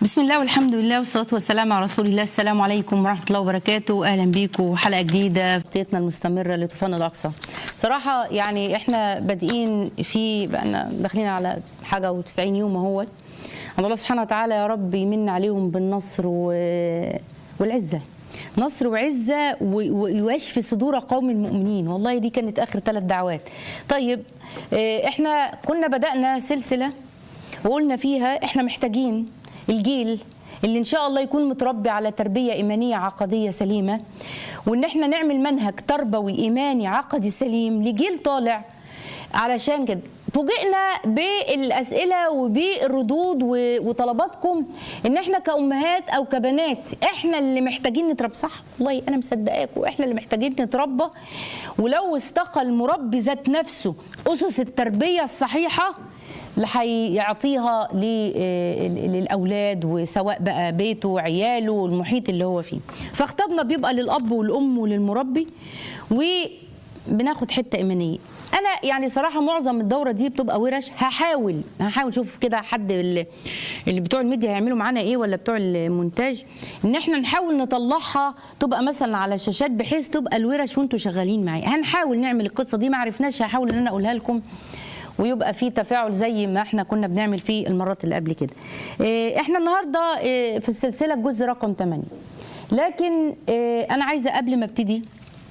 بسم الله والحمد لله والصلاة والسلام على رسول الله السلام عليكم ورحمة الله وبركاته أهلا بيكم حلقة جديدة في خطتنا المستمرة لطوفان الأقصى صراحة يعني إحنا بادئين في بقى داخلين على حاجة و90 يوم اهوت الله سبحانه وتعالى يا رب يمن عليهم بالنصر و... والعزة نصر وعزة و- ويشفي صدور قوم المؤمنين والله دي كانت آخر ثلاث دعوات طيب آه، إحنا كنا بدأنا سلسلة وقلنا فيها احنا محتاجين الجيل اللي ان شاء الله يكون متربي على تربيه ايمانيه عقديه سليمه وان احنا نعمل منهج تربوي ايماني عقدي سليم لجيل طالع علشان كده فوجئنا بالاسئله وبالردود و- وطلباتكم ان احنا كامهات او كبنات احنا اللي محتاجين نتربى صح والله انا مصدقاكم احنا اللي محتاجين نتربى ولو استقى المربي ذات نفسه اسس التربيه الصحيحه اللي هيعطيها ل- للاولاد وسواء بقى بيته وعياله والمحيط اللي هو فيه فاختبنا بيبقى للاب والام وللمربي وبناخد حته ايمانيه انا يعني صراحه معظم الدوره دي بتبقى ورش هحاول هحاول اشوف كده حد اللي, اللي بتوع الميديا هيعملوا معانا ايه ولا بتوع المونتاج ان احنا نحاول نطلعها تبقى مثلا على الشاشات بحيث تبقى الورش وانتوا شغالين معايا هنحاول نعمل القصه دي ما عرفناش هحاول ان انا اقولها لكم ويبقى في تفاعل زي ما احنا كنا بنعمل في المرات اللي قبل كده إيه، احنا النهارده إيه، في السلسله الجزء رقم 8 لكن إيه، انا عايزه قبل ما ابتدي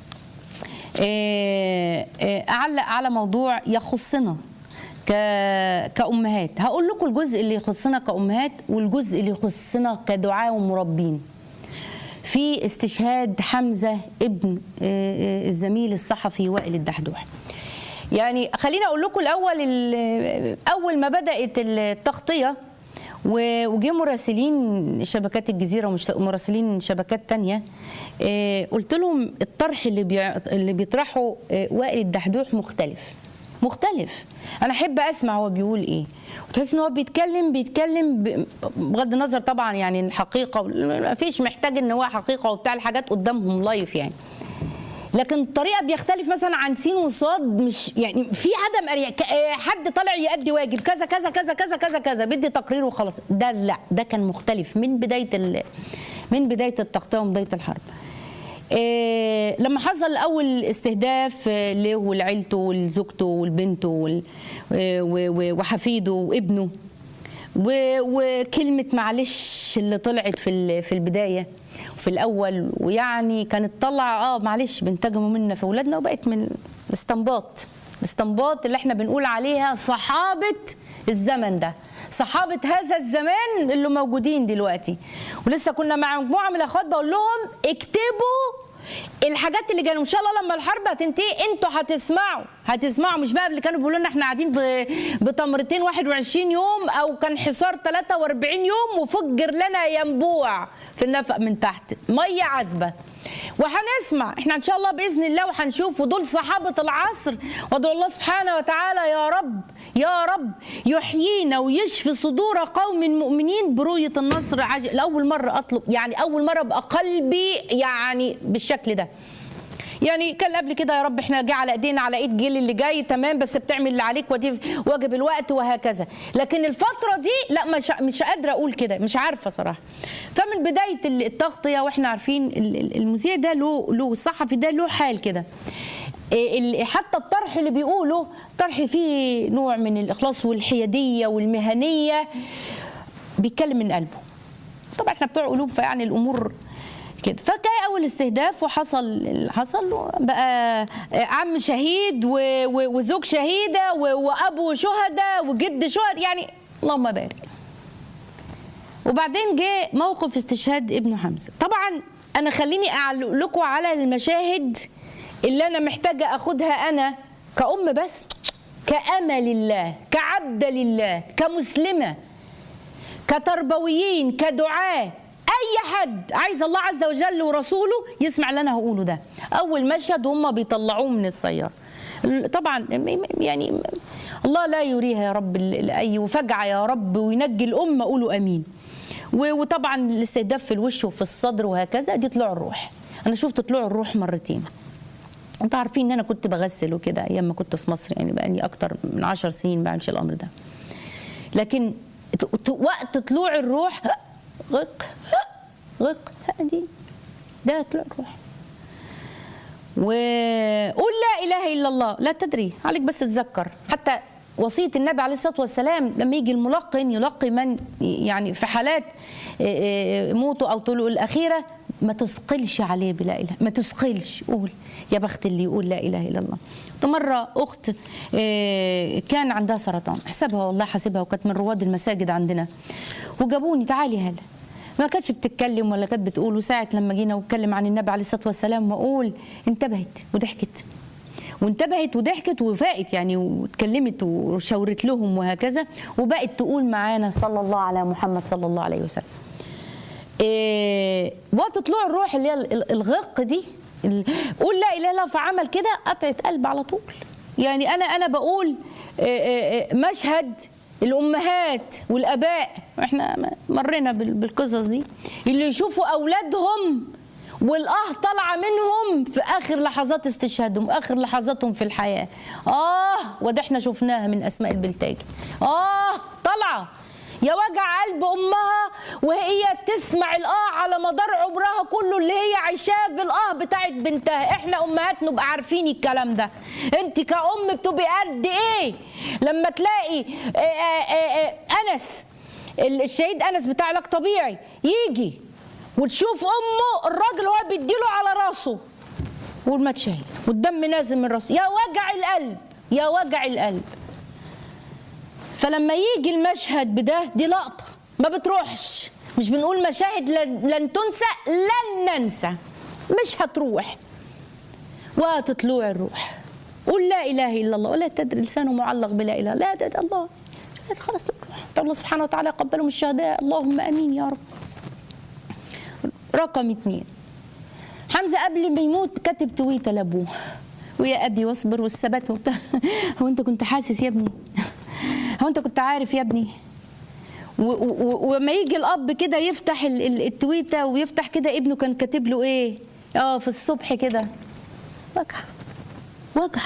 إيه، إيه، اعلق على موضوع يخصنا ك- كأمهات هقول لكم الجزء اللي يخصنا كأمهات والجزء اللي يخصنا كدعاة ومربين في استشهاد حمزة ابن آه، آه، الزميل الصحفي وائل الدحدوح يعني خليني اقول لكم الاول ال- اول ما بدات التغطيه و- وجه مراسلين شبكات الجزيره ومش- ومراسلين شبكات تانية آه، قلت لهم الطرح اللي بيع- اللي بيطرحه آه، وائل الدحدوح مختلف مختلف انا احب اسمع هو بيقول ايه وتحس ان هو بيتكلم بيتكلم ب- بغض النظر طبعا يعني الحقيقه ما فيش محتاج ان هو حقيقه وبتاع الحاجات قدامهم لايف يعني لكن الطريقه بيختلف مثلا عن سين وصاد مش يعني في عدم أرياء ك- آه، حد طالع يأدي واجب كذا كذا كذا كذا كذا كذا بيدي تقرير وخلاص ده لا ده كان مختلف من بدايه ال- من بدايه التغطيه وبدايه الحرب آه، لما حصل اول استهداف آه، له ولعيلته ولزوجته ولبنته وال- آه، و- و- وحفيده وابنه و- وكلمة معلش اللي طلعت في ال- في البداية وفي الأول ويعني كانت طالعة اه معلش بنتجموا منا في أولادنا وبقت من الاستنباط الاستنباط اللي احنا بنقول عليها صحابة الزمن ده صحابة هذا الزمان اللي موجودين دلوقتي ولسه كنا مع مجموعة من الأخوات بقول لهم اكتبوا الحاجات اللي جايه ان شاء الله لما الحرب هتنتهي انتوا هتسمعوا هتسمعوا مش بقى اللي كانوا بيقولوا لنا احنا قاعدين ب- بتمرتين 21 يوم او كان حصار 43 يوم وفجر لنا ينبوع في النفق من تحت ميه عذبه وهنسمع احنا ان شاء الله باذن الله وهنشوف ودول صحابه العصر وادعو الله سبحانه وتعالى يا رب يا رب يحيينا ويشفي صدور قوم مؤمنين برؤيه النصر عاجل لاول مره اطلب يعني اول مره ابقى قلبي يعني بالشكل ده يعني كان قبل كده يا رب احنا جه على ايدينا على ايد جيل اللي جاي تمام بس بتعمل اللي عليك ودي واجب الوقت وهكذا لكن الفتره دي لا مش مش قادره اقول كده مش عارفه صراحه فمن بدايه التغطيه واحنا عارفين ال- ال- المذيع ده له له الصحفي ده له حال كده إيه ال- حتى الطرح اللي بيقوله طرح فيه نوع من الاخلاص والحياديه والمهنيه بيتكلم من قلبه طبعا احنا بتوع قلوب فيعني الامور كده فكان اول استهداف وحصل اللي حصل بقى عم شهيد و- و- وزوج شهيده و- وابو شهداء وجد شهداء يعني اللهم بارك وبعدين جه موقف استشهاد ابن حمزه طبعا انا خليني اعلق لكم على المشاهد اللي انا محتاجه اخدها انا كأم بس كأمة لله كعبد لله كمسلمه كتربويين كدعاة اي حد عايز الله عز وجل ورسوله يسمع اللي انا هقوله ده اول مشهد هم بيطلعوه من السياره طبعا يعني الله لا يريها يا رب لاي وفجعه يا رب وينجي الامه قولوا امين و- وطبعا الاستهداف في الوش وفي الصدر وهكذا دي طلوع الروح انا شفت طلوع الروح مرتين انتوا عارفين ان انا كنت بغسل وكده ايام ما كنت في مصر يعني بقى لي اكتر من عشر سنين بعملش الامر ده لكن ت- ت- وقت طلوع الروح غق غق دي ده طلع الروح وقول لا اله الا الله لا تدري عليك بس تذكر حتى وصيه النبي عليه الصلاه والسلام لما يجي الملقن يلقي من يعني في حالات موته او طلوع الاخيره ما تثقلش عليه بلا اله ما تثقلش قول يا بخت اللي يقول لا اله الا الله مره اخت كان عندها سرطان حسبها والله حاسبها وكانت من رواد المساجد عندنا وجابوني تعالي هلا ما كانتش بتتكلم ولا كانت بتقول وساعة لما جينا واتكلم عن النبي عليه الصلاة والسلام وأقول انتبهت وضحكت وانتبهت وضحكت وفاقت يعني واتكلمت وشاورت لهم وهكذا وبقت تقول معانا صلى الله على محمد صلى الله عليه وسلم إيه وقت طلوع الروح اللي هي الغق دي قول لا اله الا الله فعمل كده قطعت قلب على طول يعني انا انا بقول إيه إيه مشهد الامهات والاباء احنا مرينا بالقصص دي اللي يشوفوا اولادهم والاه طالعه منهم في اخر لحظات استشهادهم اخر لحظاتهم في الحياه اه وده احنا شفناها من اسماء البلتاجي اه طالعه يا وجع قلب امها وهي تسمع الاه على مدار عمرها كله اللي هي عايشاه بالاه بتاعت بنتها احنا امهات نبقى عارفين الكلام ده انت كأم بتبقي قد ايه لما تلاقي آآ آآ انس الشهيد انس بتاع علاج طبيعي يجي وتشوف امه الراجل هو بيديله على راسه والمات شهيد والدم نازل من راسه يا وجع القلب يا وجع القلب فلما يجي المشهد بده دي لقطه ما بتروحش مش بنقول مشاهد لن تنسى لن ننسى مش هتروح وقت طلوع الروح قول لا اله الا الله ولا تدري لسانه معلق بلا اله لا تدري الله خلاص تروح الله سبحانه وتعالى يقبلهم الشهداء اللهم امين يا رب رقم اثنين حمزه قبل ما يموت كتب تويته لابوه ويا ابي واصبر والثبات وبتاع هو انت كنت حاسس يا ابني هو انت كنت عارف يا ابني وما يجي الاب كده يفتح التويته ويفتح كده ابنه كان كاتب له ايه اه في الصبح كده وجع وجع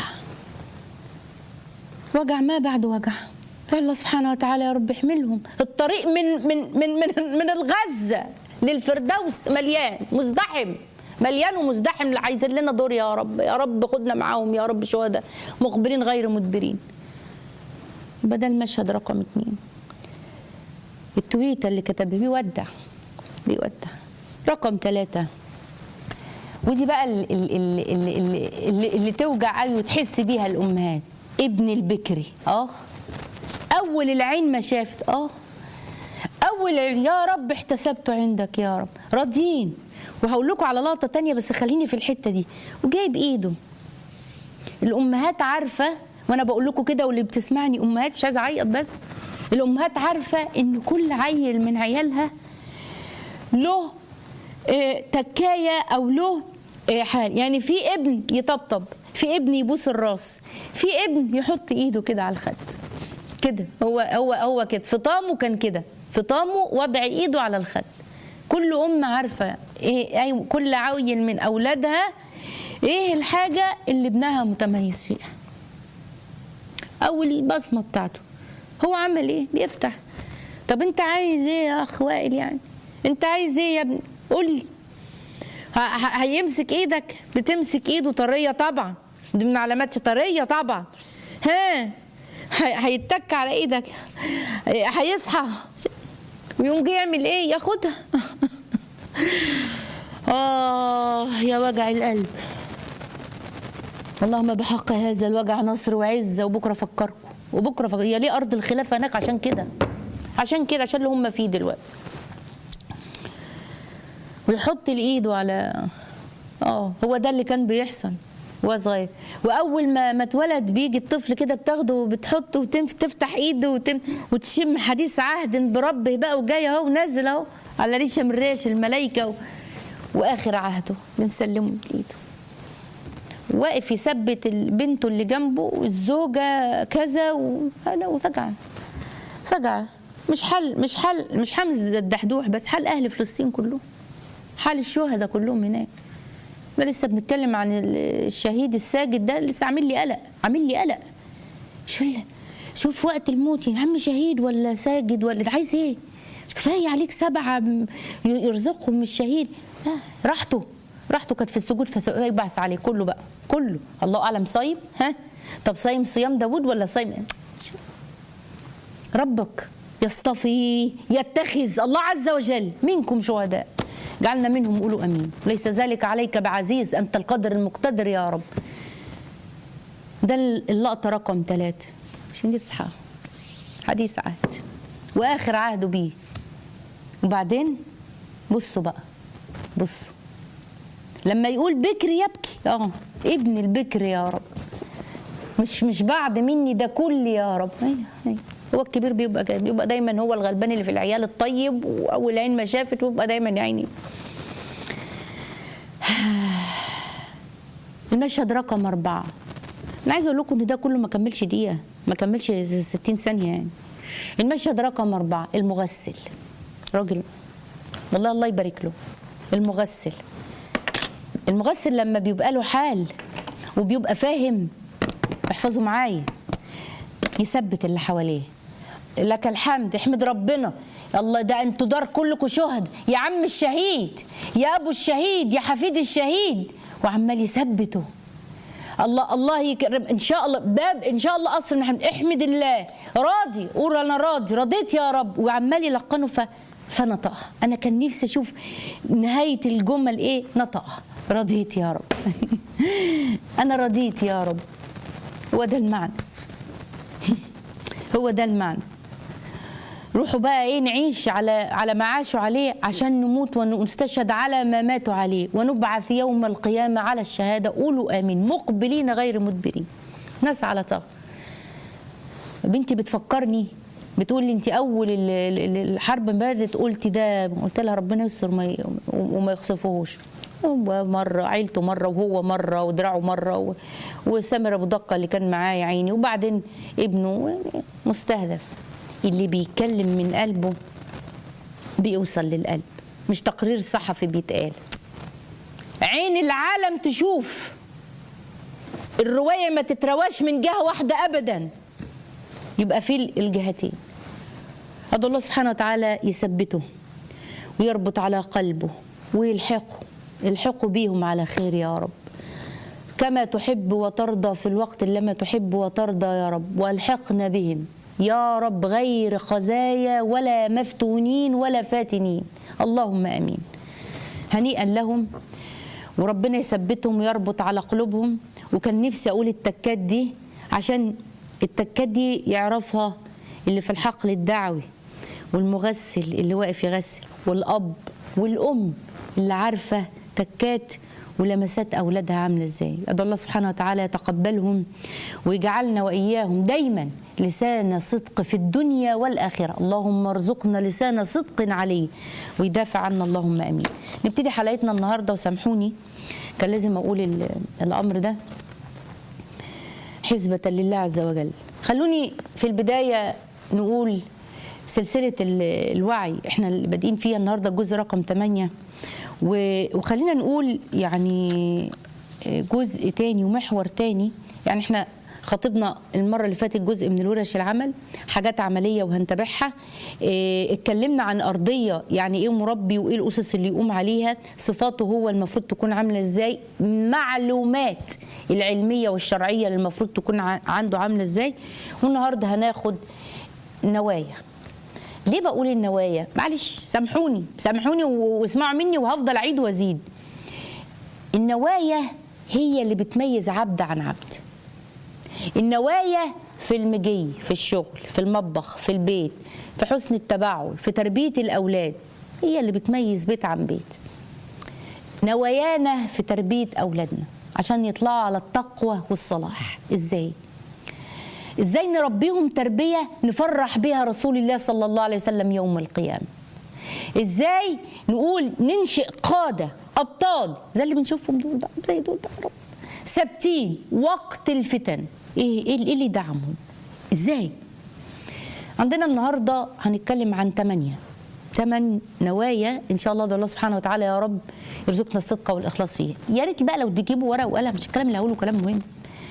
وجع ما بعد وجع الله سبحانه وتعالى يا رب احملهم الطريق من من من من, من الغزه للفردوس مليان مزدحم مليان ومزدحم عايزين لنا دور يا رب يا رب خدنا معاهم يا رب شهداء مقبلين غير مدبرين بدل مشهد رقم اتنين التويته اللي كتبها بيودع بيودع رقم ثلاثة ودي بقى اللي, اللي, اللي, اللي, اللي توجع قوي وتحس بيها الامهات ابن البكري اه اول العين ما شافت اه اول يا رب احتسبته عندك يا رب راضيين وهقول لكم على لقطه تانية بس خليني في الحته دي وجايب ايده الامهات عارفه وانا بقول لكم كده واللي بتسمعني امهات مش عايزه اعيط بس الامهات عارفه ان كل عيل من عيالها له اه تكايه او له اه حال يعني في ابن يطبطب في ابن يبوس الراس في ابن يحط ايده كده على الخد كده هو هو هو كده فطامه كان كده فطامه وضع ايده على الخد كل ام عارفه ايه كل عيل من اولادها ايه الحاجه اللي ابنها متميز فيها او البصمه بتاعته هو عمل ايه بيفتح طب انت عايز ايه يا اخ وائل يعني انت عايز ايه يا ابني قول لي هيمسك ايدك بتمسك ايده طريه طبعا دي من علامات طريه طبعا ها هيتك على ايدك هيصحى ويقوم جاي يعمل ايه ياخدها اه يا وجع القلب اللهم بحق هذا الوجع نصر وعزه وبكره فكركم وبكره فكر هي ليه ارض الخلافه هناك عشان كده عشان كده عشان اللي هم فيه دلوقتي ويحط ايده على اه هو ده اللي كان بيحصل وهو صغير واول ما ما اتولد بيجي الطفل كده بتاخده وبتحطه وتفتح ايده وتم وتشم حديث عهد بربه بقى وجاي اهو نازل اهو على ريشه من ريش الملائكه و... واخر عهده بنسلمه بايده واقف يثبت بنته اللي جنبه والزوجه كذا وانا وفجعه فجعه مش حل مش حل مش حمزه الدحدوح بس حل اهل فلسطين كلهم حال الشهداء كلهم هناك ما لسه بنتكلم عن الشهيد الساجد ده لسه عامل لي قلق عامل لي قلق شو شوف وقت الموت يا عم شهيد ولا ساجد ولا ده عايز ايه مش كفايه عليك سبعه م- يرزقهم الشهيد لا راحته راحته كانت في السجود فيبعث عليه كله بقى كله الله اعلم صايم ها طب صايم صيام داوود ولا صايم ربك يصطفي يتخذ الله عز وجل منكم شهداء جعلنا منهم قولوا امين ليس ذلك عليك بعزيز انت القدر المقتدر يا رب ده اللقطه رقم ثلاثة عشان يصحى حديث عهد واخر عهده بيه وبعدين بصوا بقى بصوا لما يقول بكر يبكي اه ابن البكر يا رب مش مش بعد مني ده كل يا رب أيوة أيوة. هو الكبير بيبقى كده بيبقى دايما هو الغلبان اللي في العيال الطيب واول عين ما شافت ويبقى دايما يا عيني المشهد رقم أربعة أنا عايزة أقول لكم إن ده كله ما كملش دقيقة ما كملش 60 ثانية يعني المشهد رقم أربعة المغسل راجل والله الله يبارك له المغسل المغسل لما بيبقى له حال وبيبقى فاهم احفظوا معايا يثبت اللي حواليه لك الحمد احمد ربنا الله ده انتوا دار كلكم شهد يا عم الشهيد يا ابو الشهيد يا حفيد الشهيد وعمال يثبته الله الله يكرم ان شاء الله باب ان شاء الله اصلا نحن احمد الله راضي قول انا راضي رضيت يا رب وعمال يلقنه ف فنطقها انا كان نفسي اشوف نهايه الجمل ايه نطقها رضيت يا رب انا رضيت يا رب هو ده المعنى هو ده المعنى روحوا بقى ايه نعيش على على ما عاشوا عليه عشان نموت ونستشهد على ما ماتوا عليه ونبعث يوم القيامه على الشهاده قولوا امين مقبلين غير مدبرين ناس على طاقه بنتي بتفكرني بتقول لي انت اول ال- ال- الحرب ما بدات قلتي ده قلت لها ربنا يستر ما ي- وما يخسفوهوش هو مره عيلته مره وهو مره ودراعه مره و- وسامر ابو دقه اللي كان معاه يا عيني وبعدين ابنه مستهدف اللي بيتكلم من قلبه بيوصل للقلب مش تقرير صحفي بيتقال عين العالم تشوف الروايه ما تترواش من جهه واحده ابدا يبقى في الجهتين أدعو الله سبحانه وتعالى يثبته ويربط على قلبه ويلحقه يلحقه بيهم على خير يا رب كما تحب وترضى في الوقت لما تحب وترضى يا رب والحقنا بهم يا رب غير خزايا ولا مفتونين ولا فاتنين اللهم امين هنيئا لهم وربنا يثبتهم ويربط على قلوبهم وكان نفسي اقول التكات دي عشان التكات دي يعرفها اللي في الحقل الدعوي والمغسل اللي واقف يغسل والاب والام اللي عارفه تكات ولمسات اولادها عامله ازاي ادعو الله سبحانه وتعالى يتقبلهم ويجعلنا واياهم دايما لسان صدق في الدنيا والاخره اللهم ارزقنا لسان صدق عليه ويدافع عنا اللهم امين نبتدي حلقتنا النهارده وسامحوني كان لازم اقول ال- الامر ده حزبة لله عز وجل خلوني في البداية نقول سلسلة ال- الوعي احنا اللي بادئين فيها النهاردة الجزء رقم 8 و- وخلينا نقول يعني جزء تاني ومحور تاني يعني احنا خطبنا المرة اللي فاتت جزء من الورش العمل حاجات عملية وهنتابعها اه اتكلمنا عن أرضية يعني ايه مربي وايه الأسس اللي يقوم عليها صفاته هو المفروض تكون عاملة ازاي معلومات العلمية والشرعية اللي المفروض تكون ع- عنده عاملة ازاي والنهاردة هناخد نوايا ليه بقول النوايا معلش سامحوني سامحوني و- واسمعوا مني وهفضل اعيد وازيد النوايا هي اللي بتميز عبد عن عبد النوايا في المجي في الشغل في المطبخ في البيت في حسن التبعل في تربية الأولاد هي اللي بتميز بيت عن بيت نوايانا في تربية أولادنا عشان يطلعوا على التقوى والصلاح إزاي؟ ازاي نربيهم تربيه نفرح بها رسول الله صلى الله عليه وسلم يوم القيامه ازاي نقول ننشئ قاده ابطال زي اللي بنشوفهم دول بقى زي دول بقى يا رب ثابتين وقت الفتن ايه ايه إيه اللي دعمهم ازاي عندنا النهارده هنتكلم عن ثمانيه ثمان نوايا ان شاء الله ده الله سبحانه وتعالى يا رب يرزقنا الصدق والاخلاص فيها يا ريت بقى لو تجيبوا ورقه وقلم مش الكلام اللي هقوله كلام مهم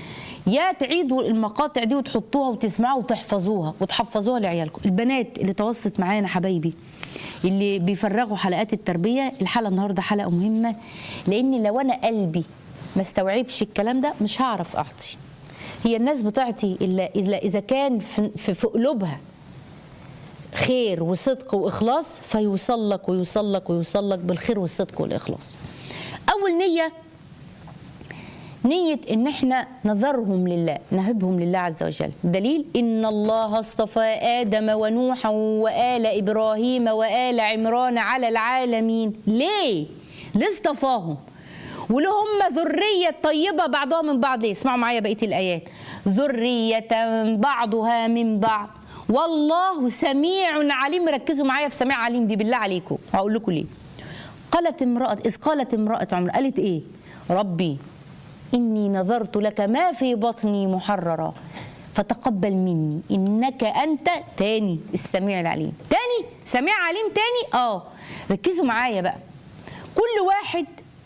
يا تعيدوا المقاطع دي وتحطوها وتسمعوها وتحفظوها وتحفظوها لعيالكم البنات اللي تواصلت معانا حبايبي اللي بيفرغوا حلقات التربيه الحلقه النهارده حلقه مهمه لان لو انا قلبي ما استوعبش الكلام ده مش هعرف اعطي هي الناس بتعطي الا إلا اذا كان في, في, في قلوبها خير وصدق واخلاص فيوصل لك ويوصل لك ويوصل لك بالخير والصدق والاخلاص اول نيه نية إن إحنا نذرهم لله نهبهم لله عز وجل دليل إن الله اصطفى آدم ونوحا وآل إبراهيم وآل عمران على العالمين ليه؟ ليه اصطفاهم؟ ولهم ذرية طيبة بعضها من بعض ليه؟ اسمعوا معايا بقية الآيات ذرية بعضها من بعض والله سميع عليم ركزوا معايا في سميع عليم دي بالله عليكم هقول لكم ليه قالت امرأة إذ قالت امرأة عمر قالت إيه ربي إني نظرت لك ما في بطني محررا فتقبل مني إنك أنت تاني السميع العليم تاني سميع عليم تاني آه ركزوا معايا بقى كل واحد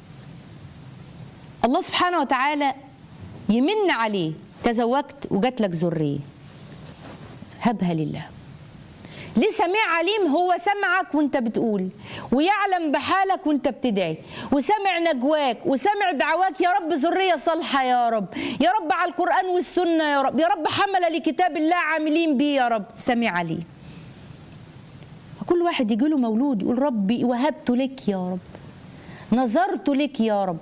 الله سبحانه وتعالى يمن عليه تزوجت وجات لك ذريه هبها لله ليه سميع عليم هو سمعك وانت بتقول ويعلم بحالك وانت بتدعي وسمع نجواك وسمع دعواك يا رب ذريه صالحه يا رب يا رب على القران والسنه يا رب يا رب حمل لكتاب الله عاملين بيه يا رب سميع عليم كل واحد يجي له مولود يقول ربي وهبت لك يا رب نظرت لك يا رب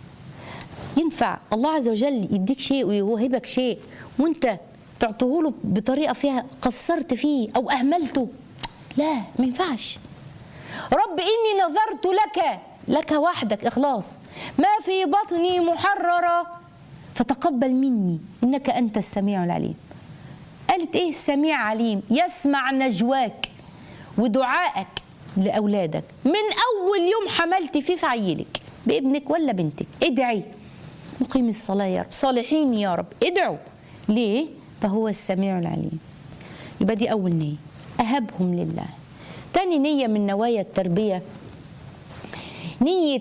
ينفع الله عز وجل يديك شيء ويوهبك شيء وانت تعطيه له بطريقه فيها قصرت فيه او اهملته لا ما ينفعش رب اني نظرت لك لك وحدك اخلاص ما في بطني محرره فتقبل مني انك انت السميع العليم قالت ايه السميع عليم يسمع نجواك ودعائك لاولادك من اول يوم حملت فيه في عيلك بابنك ولا بنتك ادعي مقيم الصلاه يا رب صالحين يا رب ادعوا ليه فهو السميع العليم يبقى دي أول نية أهبهم لله تاني نية من نوايا التربية نية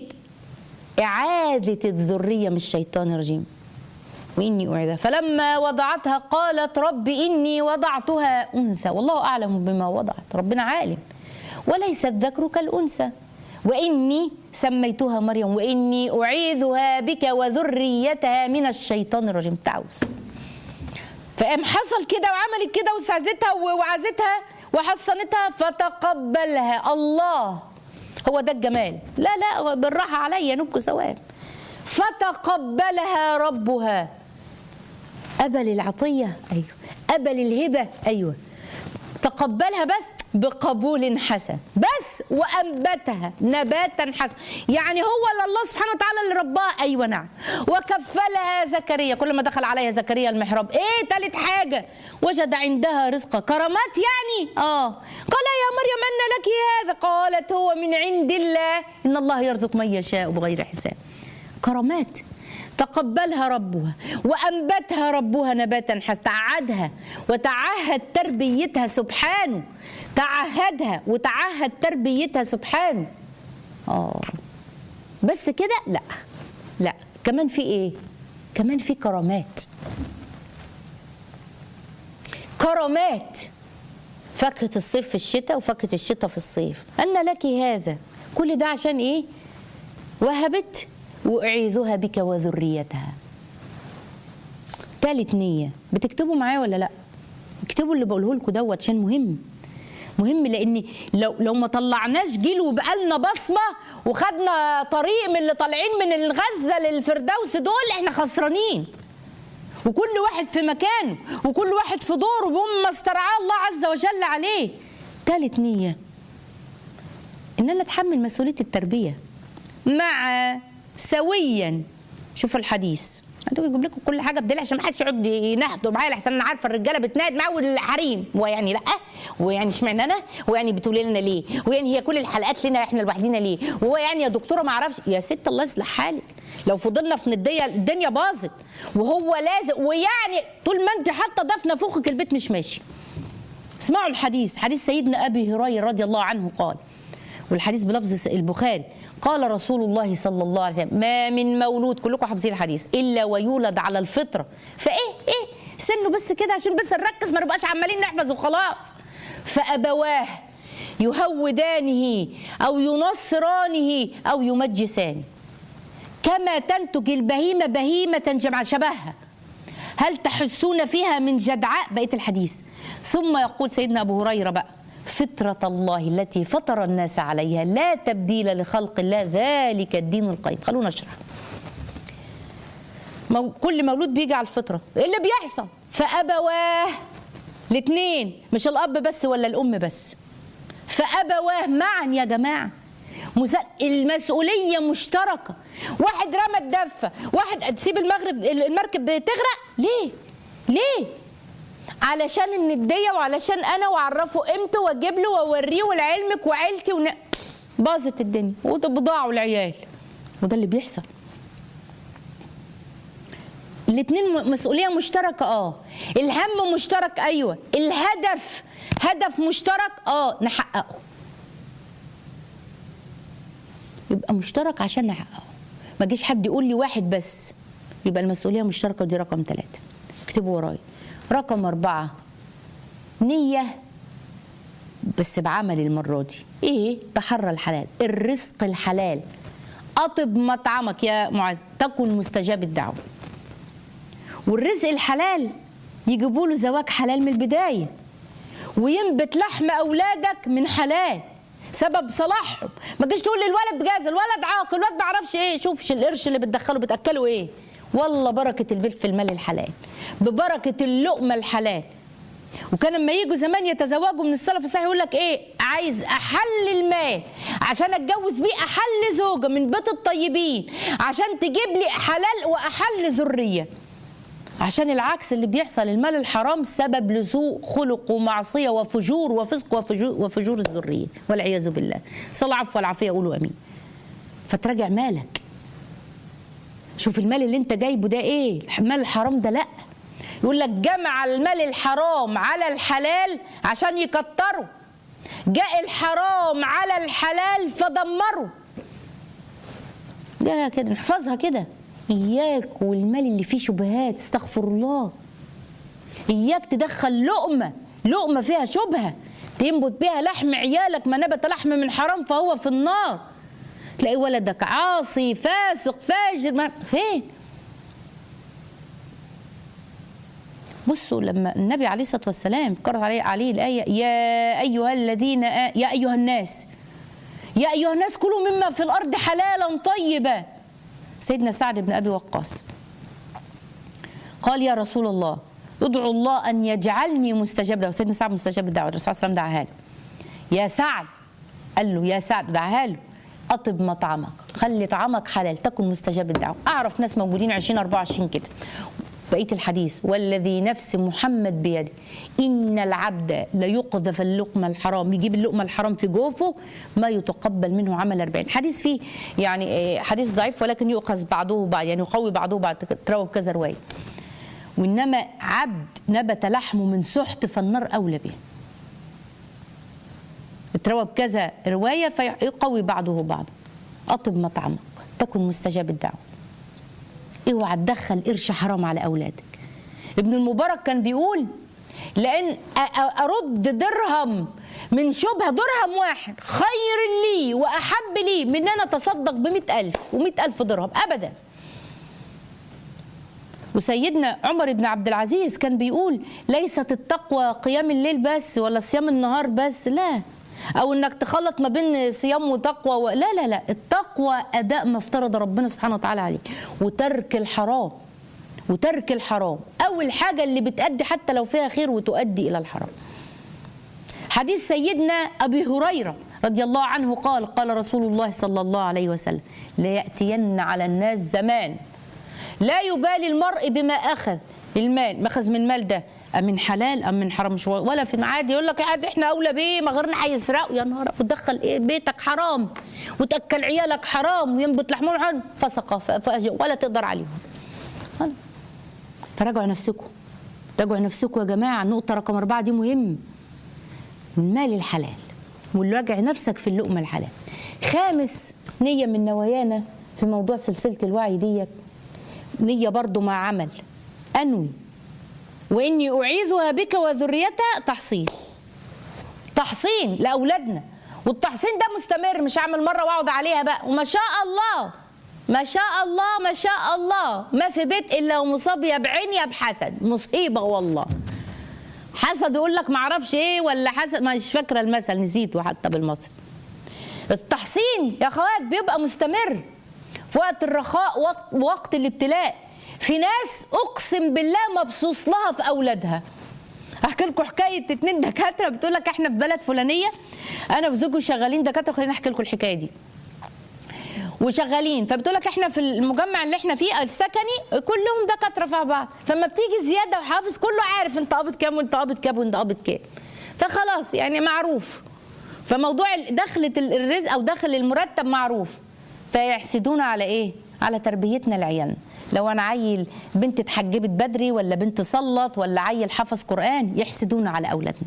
إعادة الذرية من الشيطان الرجيم وإني أعيدها فلما وضعتها قالت رب إني وضعتها أنثى والله أعلم بما وضعت ربنا عالم وليس الذكر كالأنثى وإني سميتها مريم وإني أعيذها بك وذريتها من الشيطان الرجيم تعوز فقام حصل كده وعملت كده وسعزتها وعزتها وحصنتها فتقبلها الله هو ده الجمال لا لا بالراحة عليا نبكوا سواء فتقبلها ربها قبل العطية أيوه قبل الهبة أيوه تقبلها بس بقبول حسن بس وأنبتها نباتا حسنا يعني هو اللي الله سبحانه وتعالى اللي رباها أيوة نعم وكفلها زكريا كل ما دخل عليها زكريا المحراب إيه تالت حاجة وجد عندها رزقا كرامات يعني آه قال يا مريم أن لك هذا قالت هو من عند الله إن الله يرزق من يشاء بغير حساب كرامات تقبلها ربها وأنبتها ربها نباتا حسنا تعهدها وتعهد تربيتها سبحانه تعهدها وتعهد تربيتها سبحانه آه بس كده لا لا كمان في ايه كمان في كرامات كرامات فاكهة الصيف في الشتاء وفاكهة الشتاء في الصيف أن لك هذا كل ده عشان ايه وهبت وأعيذها بك وذريتها تالت نية بتكتبوا معايا ولا لا اكتبوا اللي بقوله لكم دوت عشان مهم مهم لان لو لو ما طلعناش جيل وبقى لنا بصمه وخدنا طريق من اللي طالعين من الغزه للفردوس دول احنا خسرانين وكل واحد في مكانه وكل واحد في دوره بما استرعاه الله عز وجل عليه تالت نيه ان انا اتحمل مسؤوليه التربيه مع سويا شوفوا الحديث انتوا بيجيب لكم كل حاجه بدليل عشان ما حدش يقعد ينهضوا معايا لحسن انا عارفه الرجاله بتنهد معاه والحريم ويعني لا ويعني اشمعنى انا ويعني بتقولي لنا ليه ويعني هي كل الحلقات لنا احنا لوحدينا ليه وهو يعني يا دكتوره ما اعرفش يا ست الله يصلح حالك لو فضلنا في نديه الدنيا باظت وهو لازق ويعني طول ما انت حاطه ده في نافوخك البيت مش ماشي اسمعوا الحديث حديث سيدنا ابي هريره رضي الله عنه قال والحديث بلفظ البخاري قال رسول الله صلى الله عليه وسلم ما من مولود كلكم حافظين الحديث الا ويولد على الفطره فايه ايه سنه بس كده عشان بس نركز ما نبقاش عمالين نحفظ وخلاص فابواه يهودانه او ينصرانه او يمجسانه كما تنتج البهيمه بهيمه جمع شبهها هل تحسون فيها من جدعاء بقيه الحديث ثم يقول سيدنا ابو هريره بقى فطرة الله التي فطر الناس عليها لا تبديل لخلق الله ذلك الدين القيم خلونا نشرح مو كل مولود بيجي على الفطرة إيه اللي بيحصل فأبواه الاثنين مش الأب بس ولا الأم بس فأبواه معا يا جماعة مس- المسؤولية مشتركة واحد رمى الدفة واحد تسيب المغرب المركب بتغرق ليه ليه علشان النديه وعلشان انا واعرفه قيمته واجيب له واوريه ولعلمك وعيلتي ون... باظت الدنيا وده بضاعه العيال وده اللي بيحصل الاتنين م- مسؤوليه مشتركه اه الهم مشترك ايوه الهدف هدف مشترك اه نحققه يبقى مشترك عشان نحققه ما جيش حد يقول لي واحد بس يبقى المسؤوليه مشتركه ودي رقم ثلاثه اكتبوا ورايا رقم أربعة نية بس بعمل المرة دي إيه؟ تحرى الحلال الرزق الحلال أطب مطعمك يا معاذ تكن مستجاب الدعوة والرزق الحلال يجيبوا له زواج حلال من البداية وينبت لحم أولادك من حلال سبب صلاحهم ما تجيش تقول للولد جاز الولد عاق الولد ما عرفش ايه شوف القرش اللي بتدخله بتاكله ايه والله بركه البيت في المال الحلال ببركه اللقمه الحلال وكان لما يجوا زمان يتزوجوا من السلف الصحيح يقول لك ايه عايز احل المال عشان اتجوز بيه احل زوجه من بيت الطيبين عشان تجيب لي حلال واحل ذريه عشان العكس اللي بيحصل المال الحرام سبب لسوء خلق ومعصيه وفجور وفسق وفجور, وفجور الذريه والعياذ بالله صلى العفو والعافيه قولوا امين فتراجع مالك شوف المال اللي انت جايبه ده ايه المال الحرام ده لا يقول لك جمع المال الحرام على الحلال عشان يكتره جاء الحرام على الحلال فدمره ده كده نحفظها كده إياك والمال اللي فيه شبهات استغفر الله إياك تدخل لقمة لقمة فيها شبهة تنبت بيها لحم عيالك ما نبت لحم من حرام فهو في النار تلاقي ولدك عاصي فاسق فاجر ما فين بصوا لما النبي عليه الصلاه والسلام قرأ عليه عليه الايه يا ايها الذين آ... يا ايها الناس يا ايها الناس كلوا مما في الارض حلالا طيبا سيدنا سعد بن ابي وقاص قال يا رسول الله ادعو الله ان يجعلني مستجاب دعوه سيدنا سعد مستجاب الدعوه الرسول صلى الله عليه وسلم دعاها له يا سعد قال له يا سعد دعاها له اطب مطعمك خلي طعامك حلال تكن مستجاب الدعوه اعرف ناس موجودين 20 24 كده بقيه الحديث والذي نفس محمد بيده ان العبد ليقذف اللقمه الحرام يجيب اللقمه الحرام في جوفه ما يتقبل منه عمل 40 حديث فيه يعني آه، حديث ضعيف ولكن يؤخذ بعضه بعض يعني يقوي بعضه بعض تروى كذا روايه وانما عبد نبت لحمه من سحت فالنار اولى به اتروى بكذا روايه فيقوي بعضه بعضا اطب مطعمك تكن مستجاب الدعوه اوعى تدخل قرش حرام على اولادك ابن المبارك كان بيقول لان أ- أ- ارد درهم من شبهه درهم واحد خير لي واحب لي من ان انا اتصدق بمئة ألف ومئة ألف درهم ابدا وسيدنا عمر بن عبد العزيز كان بيقول ليست التقوى قيام الليل بس ولا صيام النهار بس لا او انك تخلط ما بين صيام وتقوى و... لا لا لا التقوى اداء ما افترض ربنا سبحانه وتعالى عليك وترك الحرام وترك الحرام اول حاجه اللي بتأدي حتى لو فيها خير وتؤدي الى الحرام حديث سيدنا ابي هريره رضي الله عنه قال قال رسول الله صلى الله عليه وسلم لياتين على الناس زمان لا يبالي المرء بما اخذ المال ماخذ من المال ده أم من حلال ام من حرام مش ولا في عادي يقول لك يا عادي احنا اولى بيه ما غيرنا هيسرقوا يا نهار وتدخل ايه بيتك حرام وتاكل عيالك حرام وينبت لحمهم حرام فسقه ف- فأج- ولا تقدر عليهم خلاص. فراجعوا نفسكم راجعوا نفسكم يا جماعه النقطه رقم اربعه دي مهم المال الحلال وراجع نفسك في اللقمه الحلال خامس نيه من نوايانا في موضوع سلسله الوعي ديت نيه برضو مع عمل انوي واني اعيذها بك وذريتها تحصين تحصين لاولادنا والتحصين ده مستمر مش هعمل مره واقعد عليها بقى وما شاء الله ما شاء الله ما شاء الله ما في بيت الا ومصاب يا بعين يا بحسد مصيبه والله حسد يقول لك معرفش ايه ولا حسد مش فاكره المثل نسيته حتى بالمصري التحصين يا اخوات بيبقى مستمر في وقت الرخاء وقت, وقت الابتلاء في ناس اقسم بالله مبسوط لها في اولادها احكي لكم حكايه اتنين دكاتره بتقول لك احنا في بلد فلانيه انا وزوجي شغالين دكاتره خليني احكي لكم الحكايه دي وشغالين فبتقول لك احنا في المجمع اللي احنا فيه السكني كلهم دكاتره في بعض فما بتيجي زياده وحافظ كله عارف انت قابض كام وانت قابض كام وانت قابض كام فخلاص يعني معروف فموضوع دخلة الرزق او دخل المرتب معروف فيحسدون على ايه على تربيتنا لعيالنا لو انا عيل بنت اتحجبت بدري ولا بنت صلت ولا عيل حفظ قران يحسدون على اولادنا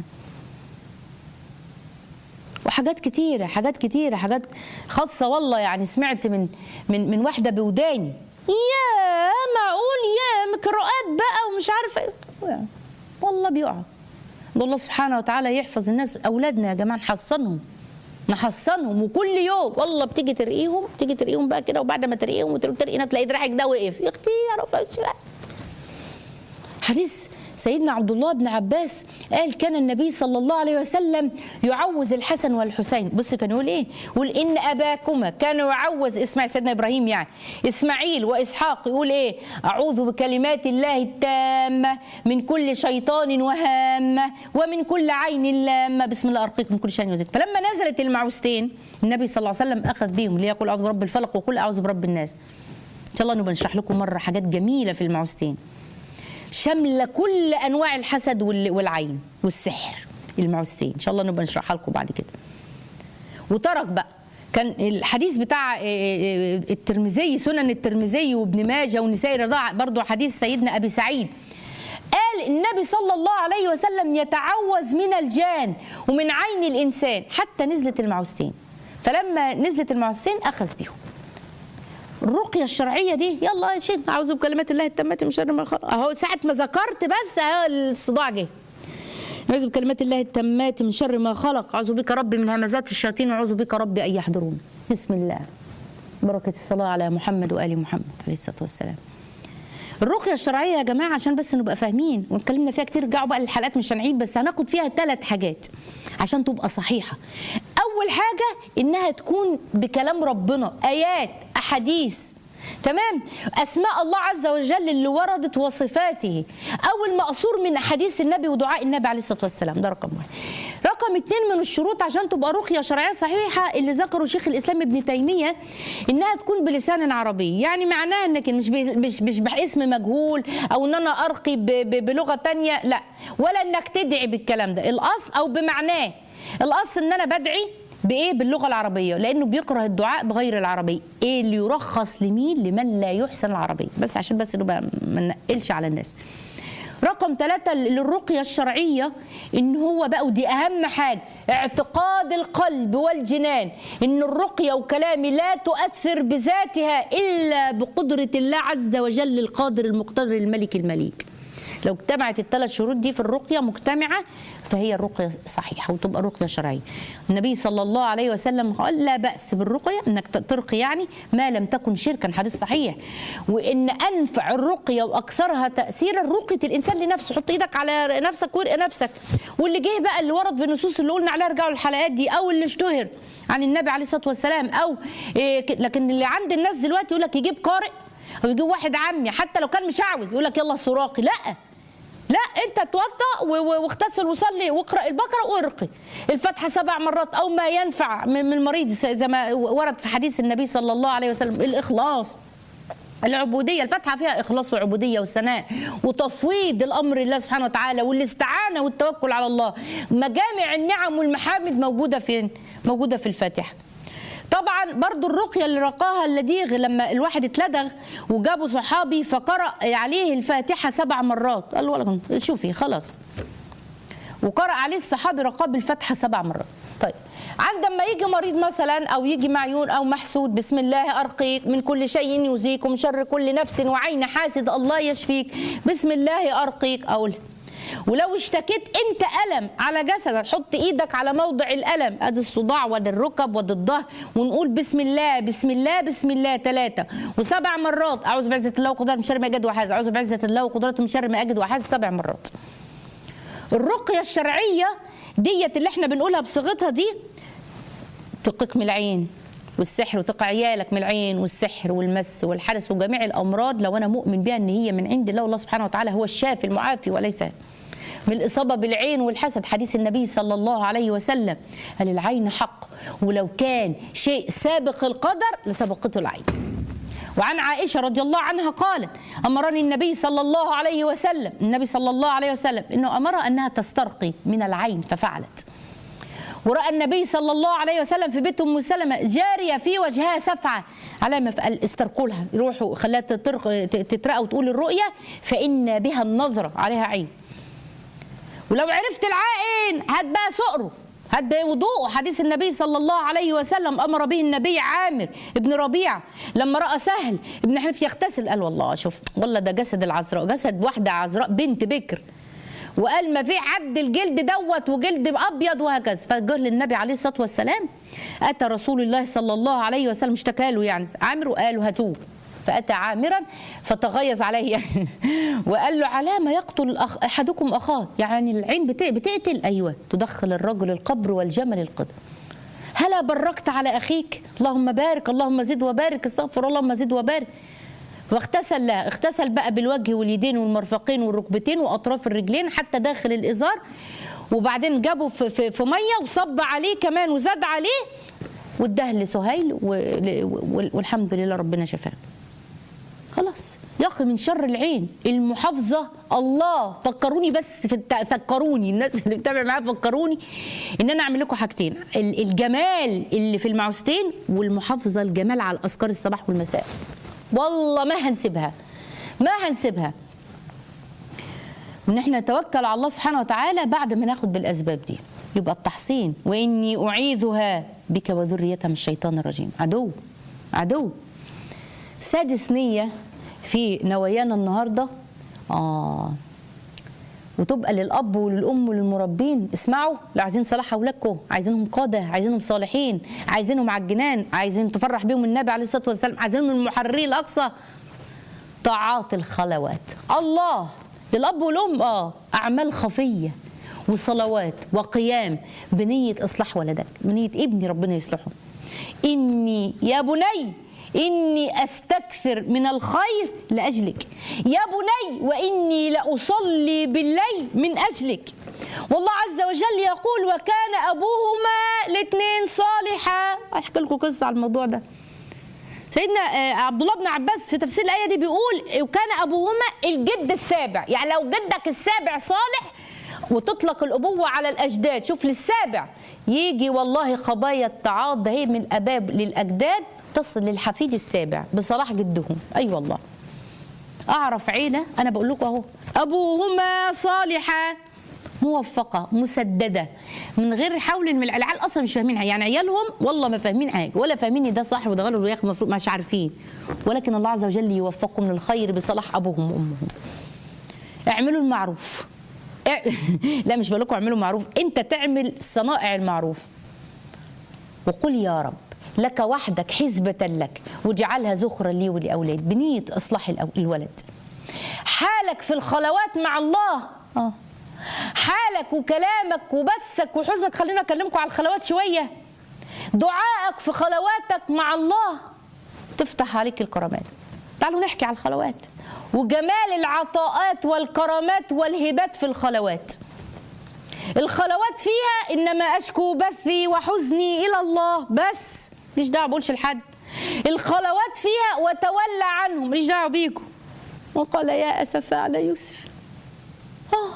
وحاجات كتيرة حاجات كتيرة حاجات خاصة والله يعني سمعت من من من واحدة بوداني يا معقول يا مقراءات بقى ومش عارفة ايه والله بيقع الله سبحانه وتعالى يحفظ الناس أولادنا يا جماعة نحصنهم نحصنهم وكل يوم والله بتيجي ترقيهم تيجي ترقيهم بقى كده وبعد ما ترقيهم وترقينا تلاقي دراعك ده وقف يا اختي يا رب حديث سيدنا عبد الله بن عباس قال كان النبي صلى الله عليه وسلم يعوز الحسن والحسين بص كان يقول ايه يقول ان اباكما كان يعوز اسماعيل سيدنا ابراهيم يعني اسماعيل واسحاق يقول ايه اعوذ بكلمات الله التامه من كل شيطان وهامه ومن كل عين لامه بسم الله ارقيكم من كل شيء يوزك فلما نزلت المعوذتين النبي صلى الله عليه وسلم اخذ بيهم ليقول اعوذ برب الفلق وقل اعوذ برب الناس ان شاء الله نبقى نشرح لكم مره حاجات جميله في المعوذتين شامله كل انواع الحسد والعين والسحر المعوذتين ان شاء الله نبقى نشرحها لكم بعد كده وترك بقى كان الحديث بتاع الترمذي سنن الترمذي وابن ماجه والنسائي رضاع برضه حديث سيدنا ابي سعيد قال النبي صلى الله عليه وسلم يتعوذ من الجان ومن عين الانسان حتى نزلت المعوذتين فلما نزلت المعوذتين اخذ بيهم الرقية الشرعية دي يلا يا شيخ أعوذ بكلمات الله التامة من شر ما خلق أهو ساعة ما ذكرت بس أهو الصداع جه أعوذ بكلمات الله التامات من شر ما خلق أعوذ بك ربي من همزات الشياطين وأعوذ بك ربي أن يحضرون بسم الله بركة الصلاة على محمد وآل محمد عليه الصلاة والسلام الرقية الشرعية يا جماعة عشان بس نبقى فاهمين واتكلمنا فيها كتير رجعوا بقى للحلقات مش هنعيد بس هناخد فيها ثلاث حاجات عشان تبقى صحيحة أول حاجة إنها تكون بكلام ربنا آيات أحاديث تمام اسماء الله عز وجل اللي وردت وصفاته او المأثور من حديث النبي ودعاء النبي عليه الصلاه والسلام ده رقم واحد رقم اتنين من الشروط عشان تبقى رقيه شرعيه صحيحه اللي ذكره شيخ الاسلام ابن تيميه انها تكون بلسان عربي يعني معناها انك مش مش مش باسم مجهول او ان انا ارقي بلغه تانية لا ولا انك تدعي بالكلام ده الاصل او بمعناه الاصل ان انا بدعي بايه باللغه العربيه لانه بيكره الدعاء بغير العربيه ايه اللي يرخص لمين لمن لا يحسن العربيه بس عشان بس نبقى ما نقلش على الناس رقم ثلاثة للرقية الشرعية إن هو بقى ودي أهم حاجة اعتقاد القلب والجنان إن الرقية وكلامي لا تؤثر بذاتها إلا بقدرة الله عز وجل القادر المقتدر الملك المليك لو اجتمعت الثلاث شروط دي في الرقيه مجتمعه فهي الرقيه صحيحه وتبقى رقيه شرعيه. النبي صلى الله عليه وسلم قال لا باس بالرقيه انك ترقي يعني ما لم تكن شركا حديث صحيح. وان انفع الرقيه واكثرها تاثيرا رقيه الانسان لنفسه، حط ايدك على نفسك وارقي نفسك. واللي جه بقى اللي ورد في النصوص اللي قلنا عليها ارجعوا الحلقات دي او اللي اشتهر عن النبي عليه الصلاه والسلام او إيه لكن اللي عند الناس دلوقتي يقول لك يجيب قارئ او يجيب واحد عمي حتى لو كان مشعوذ يقول لك يلا سراقي لا لا انت اتوضا واغتسل وصلي واقرا البقره وارقي الفاتحه سبع مرات او ما ينفع من المريض زي ما ورد في حديث النبي صلى الله عليه وسلم الاخلاص العبوديه الفاتحه فيها اخلاص وعبوديه وثناء وتفويض الامر لله سبحانه وتعالى والاستعانه والتوكل على الله مجامع النعم والمحامد موجوده فين موجوده في الفاتحه طبعا برضو الرقية اللي رقاها اللديغ لما الواحد اتلدغ وجابوا صحابي فقرأ عليه الفاتحة سبع مرات قال له شوفي خلاص وقرأ عليه الصحابي رقاه بالفاتحة سبع مرات طيب عندما يجي مريض مثلا او يجي معيون او محسود بسم الله ارقيك من كل شيء يؤذيك ومن شر كل نفس وعين حاسد الله يشفيك بسم الله ارقيك اقولها ولو اشتكيت انت الم على جسدك حط ايدك على موضع الالم ادي الصداع وادي الركب وادي الظهر ونقول بسم الله بسم الله بسم الله ثلاثه وسبع مرات اعوذ بعزه الله وقدرته من شر ما اجد وحاذ اعوذ بعزه الله وقدرته من شر ما اجد وحاذ سبع مرات الرقيه الشرعيه ديت اللي احنا بنقولها بصيغتها دي تقيك من العين والسحر وتقع عيالك من العين والسحر والمس والحدث وجميع الامراض لو انا مؤمن بها ان هي من عند الله والله سبحانه وتعالى هو الشافي المعافي وليس من الاصابه بالعين والحسد حديث النبي صلى الله عليه وسلم قال العين حق ولو كان شيء سابق القدر لسبقته العين وعن عائشة رضي الله عنها قالت أمرني النبي صلى الله عليه وسلم النبي صلى الله عليه وسلم أنه أمرها أنها تسترقي من العين ففعلت ورأى النبي صلى الله عليه وسلم في بيت أم سلمة جارية في وجهها سفعة على ما قال استرقوا لها روحوا خلاها تترقى وتقول الرؤية فإن بها النظرة عليها عين ولو عرفت العائن هات بقى سؤره هات بقى وضوء حديث النبي صلى الله عليه وسلم امر به النبي عامر ابن ربيعه لما راى سهل ابن حنيف يغتسل قال والله شوف والله ده جسد العذراء جسد واحده عذراء بنت بكر وقال ما في حد الجلد دوت وجلد ابيض وهكذا فجه للنبي عليه الصلاه والسلام اتى رسول الله صلى الله عليه وسلم اشتكى له يعني عامر وقال له هاتوه فأتى عامرا فتغيظ عليه يعني وقال له على ما يقتل الأخ أحدكم أخاه يعني العين بتقتل أيوة تدخل الرجل القبر والجمل القدر هلا بركت على أخيك اللهم بارك اللهم زد وبارك استغفر اللهم زد وبارك واغتسل لا اغتسل بقى بالوجه واليدين والمرفقين والركبتين واطراف الرجلين حتى داخل الازار وبعدين جابه في, في, في ميه وصب عليه كمان وزاد عليه واداه لسهيل والحمد لله ربنا شفاه خلاص يا اخي من شر العين المحافظه الله فكروني بس في الت... فكروني الناس اللي بتابع معايا فكروني ان انا اعمل لكم حاجتين الجمال اللي في المعوذتين والمحافظه الجمال على الاذكار الصباح والمساء والله ما هنسيبها ما هنسيبها ان احنا نتوكل على الله سبحانه وتعالى بعد ما ناخد بالاسباب دي يبقى التحصين واني اعيذها بك وذريتها من الشيطان الرجيم عدو عدو سادس نية في نوايانا النهاردة آه وتبقى للأب وللأم وللمربين اسمعوا لو عايزين صلاح أولادكم عايزينهم قادة عايزينهم صالحين عايزينهم على الجنان عايزين تفرح بيهم النبي عليه الصلاة والسلام عايزينهم من المحررين الأقصى طاعات الخلوات الله للأب والأم آه أعمال خفية وصلوات وقيام بنية إصلاح ولدك بنية ابني ربنا يصلحه إني يا بني إني أستكثر من الخير لأجلك يا بني وإني لأصلي بالليل من أجلك والله عز وجل يقول وكان أبوهما الاثنين صالحا أحكي لكم قصة على الموضوع ده سيدنا عبد الله بن عباس في تفسير الآية دي بيقول وكان أبوهما الجد السابع يعني لو جدك السابع صالح وتطلق الأبوة على الأجداد شوف للسابع يجي والله خبايا التعاض ده هي من الأباب للأجداد تصل للحفيد السابع بصلاح جدهم اي أيوة والله اعرف عيله انا بقول لكم اهو ابوهما صالحا موفقه مسدده من غير حول من العيال اصلا مش فاهمين يعني عيالهم والله ما فاهمين حاجه ولا فاهمين ده صح وده غلط وياخد المفروض مش عارفين ولكن الله عز وجل يوفقهم للخير بصلاح ابوهم وامهم اعملوا المعروف لا مش بقول لكم اعملوا معروف انت تعمل صنائع المعروف وقل يا رب لك وحدك حزبة لك واجعلها زخرا لي ولأولاد بنية إصلاح الولد حالك في الخلوات مع الله آه. حالك وكلامك وبثك وحزنك خلينا أكلمكم على الخلوات شوية دعائك في خلواتك مع الله تفتح عليك الكرامات تعالوا نحكي على الخلوات وجمال العطاءات والكرامات والهبات في الخلوات الخلوات فيها انما اشكو بثي وحزني الى الله بس ماليش دعوه بقولش لحد الخلوات فيها وتولى عنهم ماليش دعوه بيكم وقال يا اسف على يوسف اه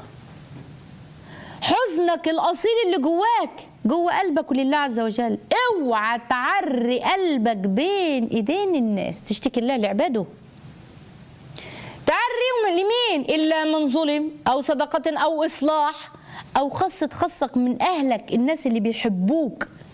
حزنك الاصيل اللي جواك جوه قلبك ولله عز وجل اوعى تعري قلبك بين ايدين الناس تشتكي الله لعباده تعريهم لمين الا من ظلم او صدقه او اصلاح او خاصه خاصك من اهلك الناس اللي بيحبوك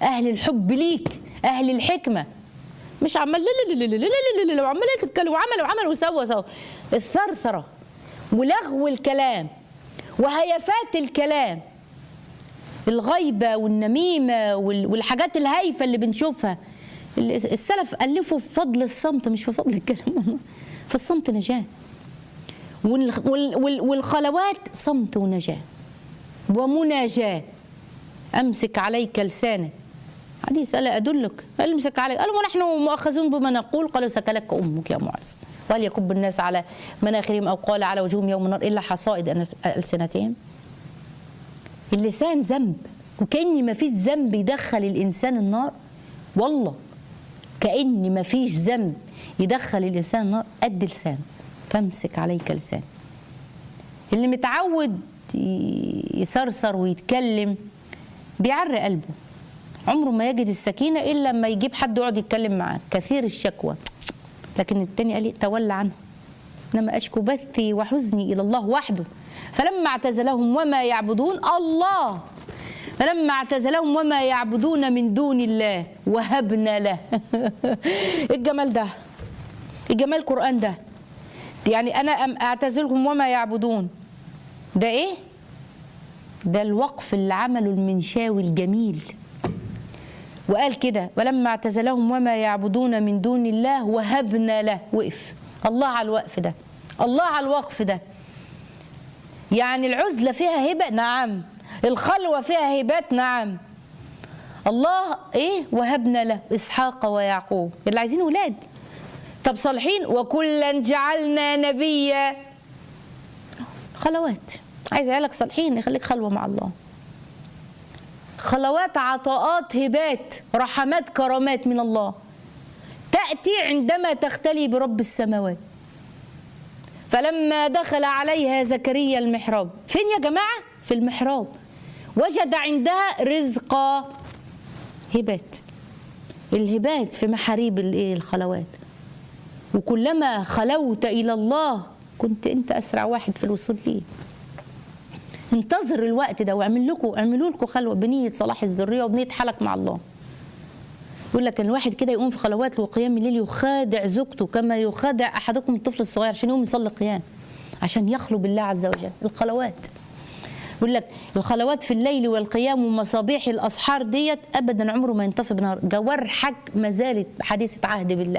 اهل الحب ليك اهل الحكمه مش عمال لا لا لا لا لا لا لا لا وعمال يتكلم وعمل وعمل وسوى سوى الثرثره ولغو الكلام وهيفات الكلام الغيبه والنميمه وال- والحاجات الهايفه اللي بنشوفها ال- السلف الفوا في فضل الصمت مش في فضل الكلام في الصمت نجاه وال- وال- وال- والخلوات صمت ونجاه ومناجاه امسك عليك لسانك حديث الا ادلك قال امسك عليك قالوا ونحن مؤاخذون بما نقول قالوا سكلك امك يا معز وهل يكب الناس على مناخرهم او قال على وجوههم يوم النار الا حصائد السنتهم اللسان ذنب وكأن ما فيش ذنب يدخل الإنسان النار والله كأن ما فيش ذنب يدخل الإنسان النار قد لسان فامسك عليك لسان اللي متعود ي- يصرصر ويتكلم بيعري قلبه عمره ما يجد السكينة إلا لما يجيب حد يقعد يتكلم معاه كثير الشكوى لكن التاني قال لي تولى عنه انما اشكو بثي وحزني الى الله وحده فلما اعتزلهم وما يعبدون الله فلما اعتزلهم وما يعبدون من دون الله وهبنا له الجمال ده الجمال القران ده يعني انا أم- اعتزلهم وما يعبدون ده ايه ده الوقف اللي عمله المنشاوي الجميل وقال كده ولما اعتزلهم وما يعبدون من دون الله وهبنا له وقف الله على الوقف ده الله على الوقف ده يعني العزلة فيها هبة نعم الخلوة فيها هبات نعم الله ايه وهبنا له اسحاق ويعقوب اللي عايزين ولاد طب صالحين وكلا جعلنا نبيا خلوات عايز عيالك صالحين يخليك خلوة مع الله خلوات عطاءات هبات رحمات كرامات من الله تأتي عندما تختلي برب السماوات فلما دخل عليها زكريا المحراب فين يا جماعة في المحراب وجد عندها رزقا هبات الهبات في محاريب الايه الخلوات وكلما خلوت الى الله كنت انت اسرع واحد في الوصول ليه انتظر الوقت ده واعمل لكم اعملوا لكم خلوه بنيه صلاح الذريه وبنيه حالك مع الله يقول لك ان الواحد كده يقوم في خلوات وقيام الليل يخادع زوجته كما يخادع احدكم الطفل الصغير عشان يقوم يصلي قيام عشان يخلو بالله عز وجل الخلوات يقول لك الخلوات في الليل والقيام ومصابيح الاسحار ديت ابدا عمره ما ينطفي بنهار جوارحك ما زالت حديثه عهد بالله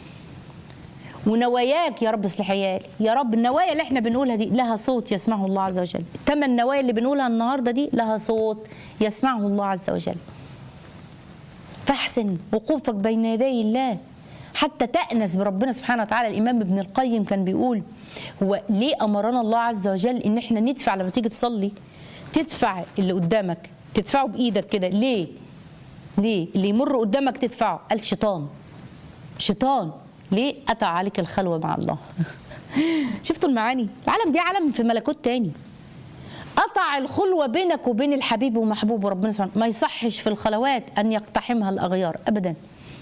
ونواياك يا رب اصلح عيالي يا رب النوايا اللي احنا بنقولها دي لها صوت يسمعه الله عز وجل الثمان نوايا اللي بنقولها النهارده دي لها صوت يسمعه الله عز وجل فاحسن وقوفك بين يدي الله حتى تأنس بربنا سبحانه وتعالى الإمام ابن القيم كان بيقول هو ليه أمرنا الله عز وجل إن إحنا ندفع لما تيجي تصلي تدفع اللي قدامك تدفعه بإيدك كده ليه؟ ليه؟ اللي يمر قدامك تدفعه قال شيطان شيطان ليه قطع عليك الخلوة مع الله شفتوا المعاني العالم دي عالم في ملكوت تاني قطع الخلوة بينك وبين الحبيب ومحبوب ربنا سبحانه ما يصحش في الخلوات أن يقتحمها الأغيار أبدا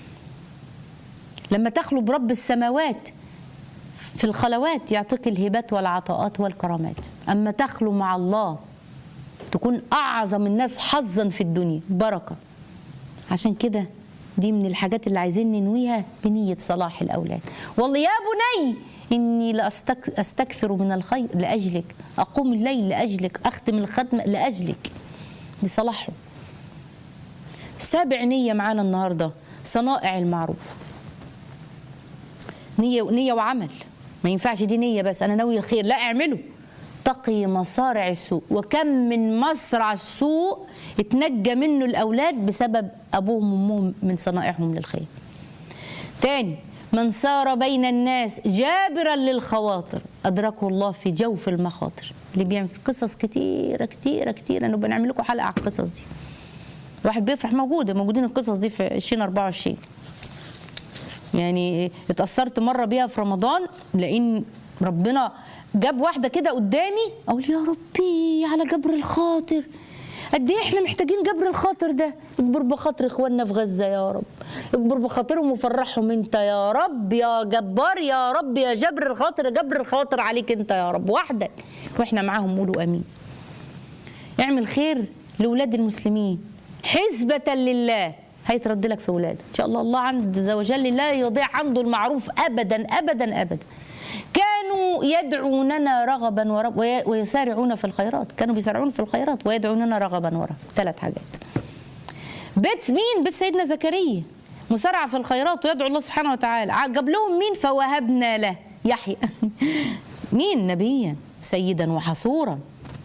لما تخلو برب السماوات في الخلوات يعطيك الهبات والعطاءات والكرامات أما تخلو مع الله تكون أعظم الناس حظا في الدنيا بركة عشان كده دي من الحاجات اللي عايزين ننويها بنية صلاح الأولاد والله يا بني إني لأستكثر من الخير لأجلك أقوم الليل لأجلك أختم الختم لأجلك لصلاحه سابع نية معانا النهاردة صنائع المعروف نية نية وعمل ما ينفعش دي نية بس أنا ناوي الخير لا اعمله تقي مصارع السوء وكم من مصرع السوء اتنجى منه الأولاد بسبب أبوهم وأمهم من صنائعهم للخير تاني من سار بين الناس جابرا للخواطر أدركه الله في جوف المخاطر اللي بيعمل قصص كتيرة كتيرة كتيرة أنا بنعمل لكم حلقة على القصص دي الواحد بيفرح موجودة موجودين القصص دي في 2024 يعني اتأثرت مرة بيها في رمضان لأن ربنا جاب واحدة كده قدامي أقول يا ربي على جبر الخاطر قد ايه احنا محتاجين جبر الخاطر ده اجبر بخاطر اخواننا في غزه يا رب اجبر بخاطرهم وفرحهم انت يا رب يا جبار يا رب يا جبر الخاطر جبر الخاطر عليك انت يا رب وحدك واحنا معاهم قولوا امين اعمل خير لاولاد المسلمين حسبة لله هيترد لك في ولادك ان شاء الله الله عز وجل لا يضيع عنده المعروف ابدا ابدا ابدا كانوا يدعوننا رغبا ورب وي- ويسارعون في الخيرات كانوا بيسارعون في الخيرات ويدعوننا رغبا ورهبا ثلاث حاجات بيت مين بيت سيدنا زكريا مسارعة في الخيرات ويدعو الله سبحانه وتعالى ع- جاب لهم مين فوهبنا له يحيى مين نبيا سيدا وحصورا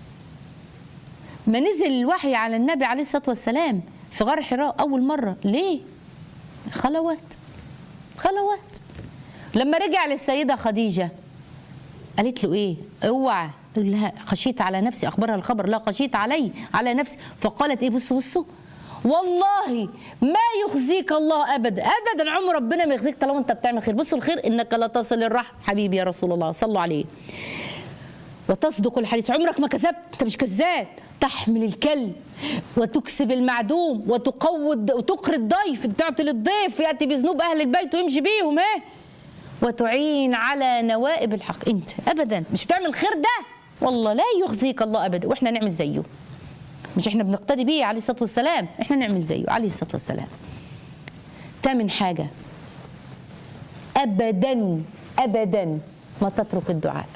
ما نزل الوحي على النبي عليه الصلاة والسلام في غار حراء أول مرة ليه خلوات خلوات لما رجع للسيدة خديجة قالت له ايه اوعى قال لها خشيت على نفسي اخبرها الخبر لا خشيت علي على نفسي فقالت ايه بصوا بصوا والله ما يخزيك الله ابدا ابدا عمر ربنا ما يخزيك طالما انت بتعمل خير بصوا الخير انك لا تصل الرحم حبيبي يا رسول الله صلوا عليه وتصدق الحديث عمرك ما كذبت انت مش كذاب تحمل الكلب وتكسب المعدوم وتقود وتقري الضيف تعطي للضيف ياتي بذنوب اهل البيت ويمشي بيهم ايه وتعين على نوائب الحق انت ابدا مش بتعمل خير ده والله لا يخزيك الله ابدا واحنا نعمل زيه مش احنا بنقتدي بيه عليه الصلاه والسلام احنا نعمل زيه عليه الصلاه والسلام تامن حاجه ابدا ابدا ما تترك الدعاء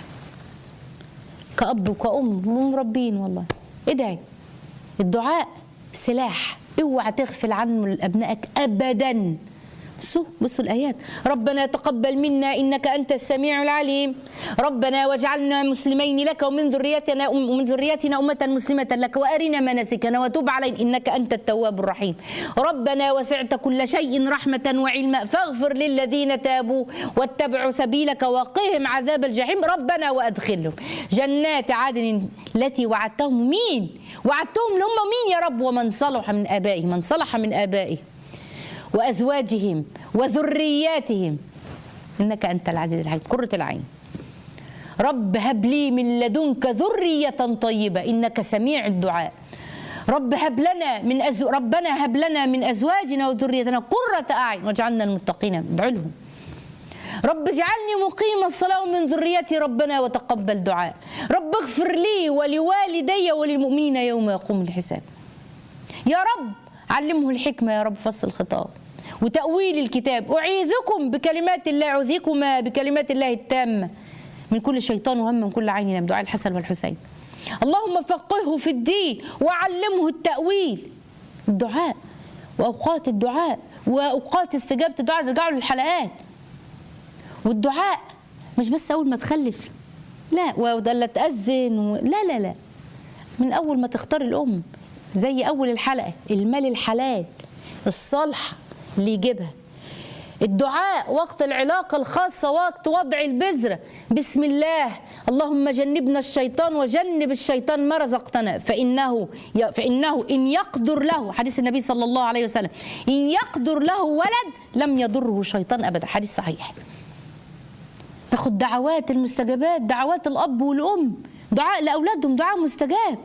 كأب وكأم ومربين والله ادعي الدعاء سلاح اوعى تغفل عنه لابنائك ابدا بصوا بصوا الايات ربنا تقبل منا انك انت السميع العليم ربنا واجعلنا مسلمين لك ومن ذريتنا ومن ذريتنا امه مسلمه لك وارنا مناسكنا وتب علينا انك انت التواب الرحيم ربنا وسعت كل شيء رحمه وعلما فاغفر للذين تابوا واتبعوا سبيلك وقهم عذاب الجحيم ربنا وادخلهم جنات عدن التي وعدتهم مين وعدتهم اللي هم مين يا رب ومن صلح من ابائه من صلح من ابائه وازواجهم وذرياتهم انك انت العزيز الحكيم قره العين رب هب لي من لدنك ذريه طيبه انك سميع الدعاء رب هب لنا من أزو... ربنا هب لنا من ازواجنا وذريتنا قره اعين واجعلنا المتقين ادعو لهم رب اجعلني مقيم الصلاة ومن ذريتي ربنا وتقبل دعاء رب اغفر لي ولوالدي وللمؤمنين يوم يقوم الحساب يا رب علمه الحكمة يا رب فصل الخطاب وتأويل الكتاب أعيذكم بكلمات الله أعوذكما بكلمات الله التامة من كل شيطان وهم من كل عين من دعاء الحسن والحسين اللهم فقهه في الدين وعلمه التأويل الدعاء وأوقات الدعاء وأوقات استجابة الدعاء نرجعوا للحلقات والدعاء مش بس أول ما تخلف لا ولا تأذن و... لا لا لا من أول ما تختار الأم زي أول الحلقة المال الحلال الصالحة اللي يجيبها الدعاء وقت العلاقة الخاصة وقت وضع البذرة بسم الله اللهم جنبنا الشيطان وجنب الشيطان ما رزقتنا فإنه فإنه إن يقدر له حديث النبي صلى الله عليه وسلم إن يقدر له ولد لم يضره شيطان أبدا حديث صحيح تاخد دعوات المستجابات دعوات الأب والأم دعاء لأولادهم دعاء مستجاب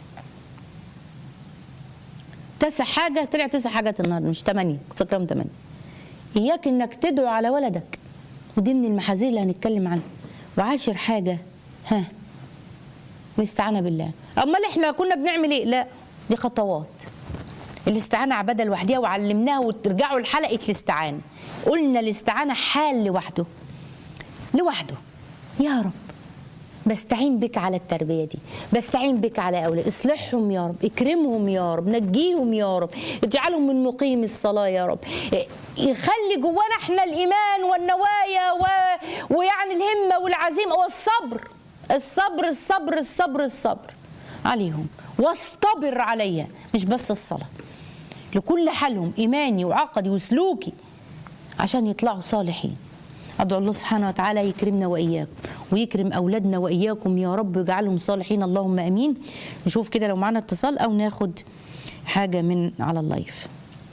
تسع حاجة طلع تسع حاجات النهارده مش ثمانية كنت فاكراهم ثمانية إياك إنك تدعو على ولدك ودي من المحاذير اللي هنتكلم عنها وعاشر حاجة ها الاستعانة بالله أمال إحنا كنا بنعمل إيه؟ لا دي خطوات الاستعانة عبادة لوحدها وعلمناها وترجعوا لحلقة الاستعانة قلنا الاستعانة حال لوحده لوحده يا رب بستعين بك على التربيه دي بستعين بك على اولاد اصلحهم يا رب اكرمهم يا رب نجيهم يا رب اجعلهم من مقيم الصلاه يا رب يخلي جوانا احنا الايمان والنوايا و... ويعني الهمه والعزيمه والصبر الصبر الصبر الصبر الصبر عليهم واصطبر عليا مش بس الصلاه لكل حالهم ايماني وعقدي وسلوكي عشان يطلعوا صالحين أدعو الله سبحانه وتعالى يكرمنا وإياكم ويكرم أولادنا وإياكم يا رب ويجعلهم صالحين اللهم أمين نشوف كده لو معانا اتصال أو ناخد حاجة من على اللايف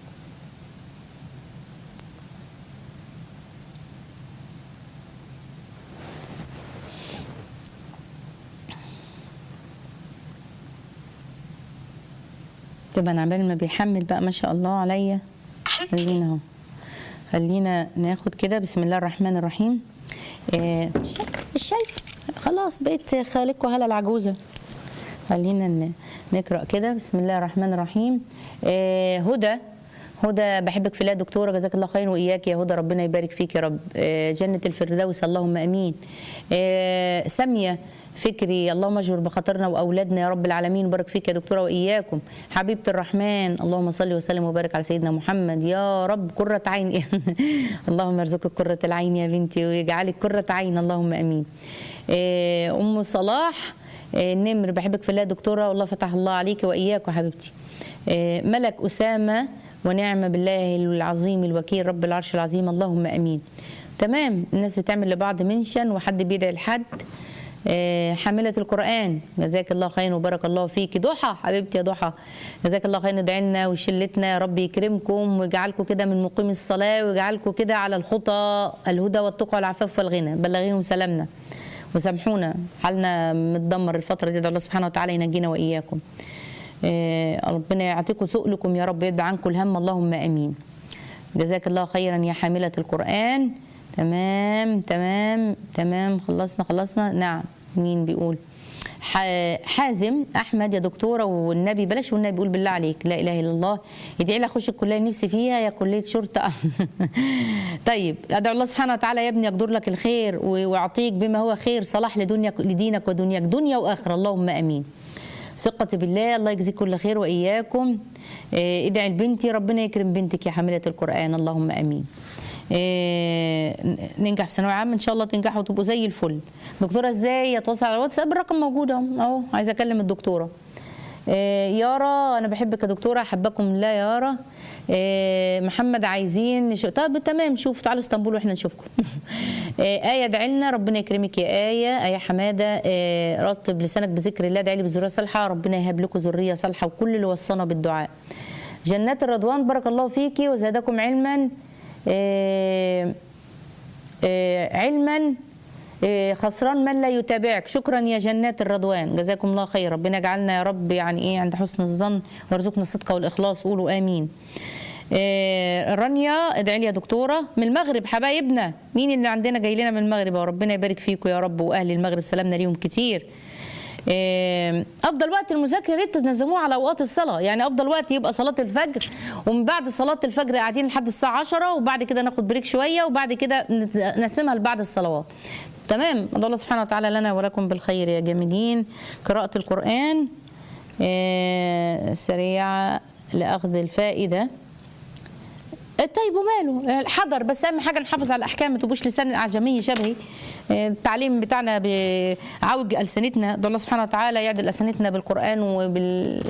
طبعا عبال ما بيحمل بقى ما شاء الله عليا خلينا اهو خلينا ناخد كده بسم الله الرحمن الرحيم آه، مش شايف مش شايف خلاص بقيت خالق وهلا العجوزه خلينا ن- نقرا كده بسم الله الرحمن الرحيم آه هدى هدى بحبك في الله يا دكتوره جزاك الله خير واياك يا هدى ربنا يبارك فيك يا رب آه جنه الفردوس اللهم امين آه ساميه فكري اللهم اجبر بخاطرنا واولادنا يا رب العالمين بارك فيك يا دكتوره واياكم حبيبه الرحمن اللهم صل وسلم وبارك على سيدنا محمد يا رب قره عين اللهم ارزقك قره العين يا بنتي ويجعلك قره عين اللهم امين آه ام صلاح آه، النمر بحبك في الله يا دكتوره والله فتح الله عليك واياك حبيبتي آه، ملك اسامه ونعم بالله العظيم الوكيل رب العرش العظيم اللهم امين تمام الناس بتعمل لبعض منشن وحد بيدعي لحد آه، حاملة القرآن جزاك الله خير وبارك الله فيك ضحى حبيبتي يا ضحى جزاك الله خير ادعي لنا وشلتنا يا رب يكرمكم ويجعلكم كده من مقيم الصلاة ويجعلكم كده على الخطى الهدى والتقى والعفاف والغنى بلغيهم سلامنا وسامحونا حالنا متدمر الفترة دي ده الله سبحانه وتعالى ينجينا وإياكم آه، ربنا يعطيكم سؤلكم يا رب يدع عنكم الهم اللهم امين جزاك الله خيرا يا حاملة القرآن تمام تمام تمام خلصنا خلصنا نعم مين بيقول ح- حازم احمد يا دكتوره والنبي بلاش والنبي بيقول بالله عليك لا اله الا الله ادعي لي اخش الكليه اللي نفسي فيها يا كليه شرطه طيب ادعو الله سبحانه وتعالى يا ابني يقدر لك الخير و- ويعطيك بما هو خير صلاح لدنياك لدينك ودنياك دنيا واخره اللهم امين ثقتي بالله الله يجزيك كل خير واياكم آه، ادعي لبنتي ربنا يكرم بنتك يا حامله القران اللهم امين آه، ننجح في ثانويه عامه ان شاء الله تنجحوا وتبقوا زي الفل دكتوره ازاي اتواصل على الواتساب الرقم موجود اهو اهو عايزه اكلم الدكتوره آه، يارا انا بحبك يا دكتوره احبكم لا يارا آه، محمد عايزين نشوف طب تمام شوف تعالوا اسطنبول واحنا نشوفكم آه، ايه ادعي لنا ربنا يكرمك يا ايه ايه حماده آه، رطب لسانك بذكر الله ادعي لي بالذريه الصالحه ربنا يهب لكم ذريه صالحه وكل اللي وصانا بالدعاء جنات الرضوان بارك الله فيكي وزادكم علما آه، آه، علما آه، خسران من لا يتابعك شكرا يا جنات الرضوان جزاكم الله خير ربنا يجعلنا يا رب يعني ايه عند حسن الظن ويرزقنا الصدق والاخلاص قولوا امين آه، رانيا ادعي لي يا دكتوره من المغرب حبايبنا مين اللي عندنا جاي لنا من المغرب يا ربنا يبارك فيكم يا رب واهل المغرب سلامنا ليهم كتير آه، افضل وقت المذاكره يا ريت تنظموه على اوقات الصلاه يعني افضل وقت يبقى صلاه الفجر ومن بعد صلاه الفجر قاعدين لحد الساعه 10 وبعد كده ناخد بريك شويه وبعد كده نت- نقسمها لبعد الصلوات تمام أدعو الله سبحانه وتعالى لنا ولكم بالخير يا جامدين قراءه القران آه، سريعه لاخذ الفائده طيب وماله الحضر بس اهم حاجه نحافظ على الاحكام ما تبقوش لسان اعجمي شبهي التعليم بتاعنا بعوج السنتنا ده الله سبحانه وتعالى يعدل السنتنا بالقران وبال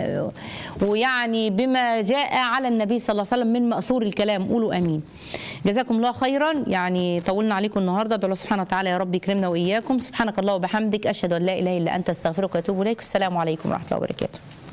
ويعني بما جاء على النبي صلى الله عليه وسلم من ماثور الكلام قولوا امين جزاكم الله خيرا يعني طولنا عليكم النهارده ادعو الله سبحانه وتعالى يا رب يكرمنا واياكم سبحانك الله وبحمدك اشهد ان لا اله الا انت استغفرك واتوب اليك السلام عليكم ورحمه الله وبركاته